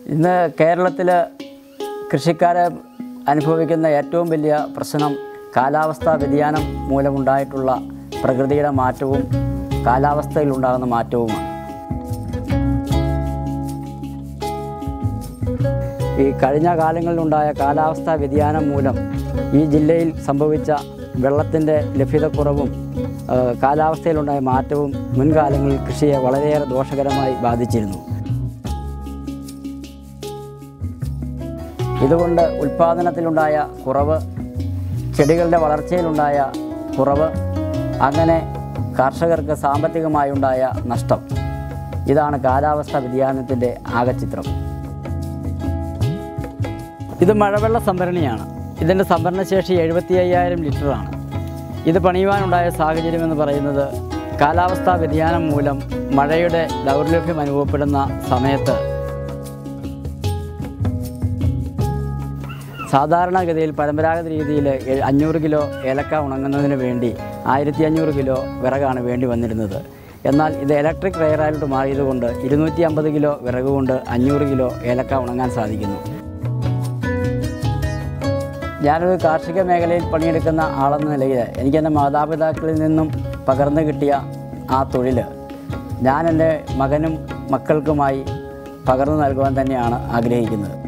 ഇന്ന് കേരളത്തിൽ കൃഷിക്കാരെ അനുഭവിക്കുന്ന ഏറ്റവും വലിയ പ്രശ്നം കാലാവസ്ഥാ വ്യതിയാനം മൂലമുണ്ടായിട്ടുള്ള പ്രകൃതിയുടെ മാറ്റവും കാലാവസ്ഥയിലുണ്ടാകുന്ന മാറ്റവുമാണ് ഈ കഴിഞ്ഞ കാലങ്ങളിലുണ്ടായ കാലാവസ്ഥാ വ്യതിയാനം മൂലം ഈ ജില്ലയിൽ സംഭവിച്ച വെള്ളത്തിൻ്റെ ലഭ്യതക്കുറവും ആ, കാലാവസ്ഥയിലുണ്ടായ മാറ്റവും മുൻകാലങ്ങളിൽ കൃഷിയെ വളരെയേറെ ദോഷകരമായി ബാധിച്ചിരുന്നു ഇതുകൊണ്ട് ഉൽപ്പാദനത്തിലുണ്ടായ കുറവ് ചെടികളുടെ വളർച്ചയിലുണ്ടായ കുറവ് അങ്ങനെ കർഷകർക്ക് സാമ്പത്തികമായുണ്ടായ നഷ്ടം ഇതാണ് കാലാവസ്ഥാ വ്യതിയാനത്തിൻ്റെ ആകെ ചിത്രം ഇത് മഴവെള്ള സംഭരണിയാണ് ഇതിൻ്റെ സംഭരണശേഷി എഴുപത്തി അയ്യായിരം ലിറ്ററാണ് ഇത് പണിയുവാനുണ്ടായ സാഹചര്യം എന്ന് പറയുന്നത് കാലാവസ്ഥാ വ്യതിയാനം മൂലം മഴയുടെ ദൗർലഭ്യം അനുഭവപ്പെടുന്ന സമയത്ത് സാധാരണഗതിയിൽ പരമ്പരാഗത രീതിയിൽ എ- അഞ്ഞൂറ് കിലോ ഏലക്ക ഉണങ്ങുന്നതിന് വേണ്ടി ആയിരത്തി അഞ്ഞൂറ് കിലോ വിറകാണ് വേണ്ടി വന്നിരുന്നത് എന്നാൽ ഇത് ഇലക്ട്രിക് റെയറായിട്ട് മാറിയതുകൊണ്ട് ഇരുന്നൂറ്റി അമ്പത് കിലോ വിറക് കൊണ്ട് അഞ്ഞൂറ് കിലോ ഏലക്ക ഉണങ്ങാൻ സാധിക്കുന്നു ഞാനൊരു കാർഷിക മേഖലയിൽ പണിയെടുക്കുന്ന ആളെന്ന നിലയിൽ എനിക്ക് എൻ്റെ മാതാപിതാക്കളിൽ നിന്നും പകർന്നു കിട്ടിയ ആ തൊഴിൽ ഞാൻ എൻ്റെ മകനും മക്കൾക്കുമായി പകർന്നു നൽകുവാൻ തന്നെയാണ് ആഗ്രഹിക്കുന്നത്